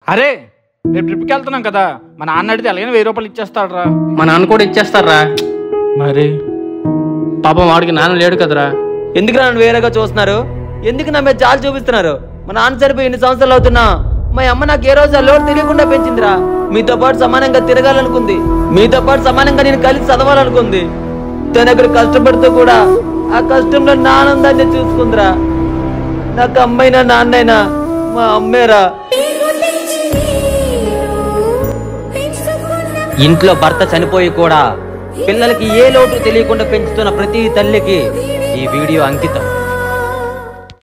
అరే రేపు ట్రిప్కి వెళ్తున్నాం కదా మా నాన్న అడిగితే అలాగే వెయ్యి రూపాయలు ఇచ్చేస్తాడరా మా నాన్న కూడా ఇచ్చేస్తారా మరి పాపం వాడికి నాన్న లేడు కదరా ఎందుకు నన్ను వేరేగా చూస్తున్నారు ఎందుకు నా మీద జాలి చూపిస్తున్నారు మా నాన్న చనిపోయి ఎన్ని సంవత్సరాలు అవుతున్నా మా అమ్మ నాకు ఏ రోజు ఆ లోటు తెలియకుండా పెంచిందిరా మీతో పాటు సమానంగా తిరగాలనుకుంది మీతో పాటు సమానంగా నేను కలిసి చదవాలనుకుంది తను అక్కడ కష్టపడుతూ కూడా ఆ కష్టంలో నా ఆనందాన్ని చూసుకుందిరా నాకు అమ్మైనా నాన్నైనా మా అమ్మేరా ఇంట్లో భర్త చనిపోయి కూడా పిల్లలకి ఏ లోటు తెలియకుండా పెంచుతున్న ప్రతి తల్లికి ఈ వీడియో అంకితం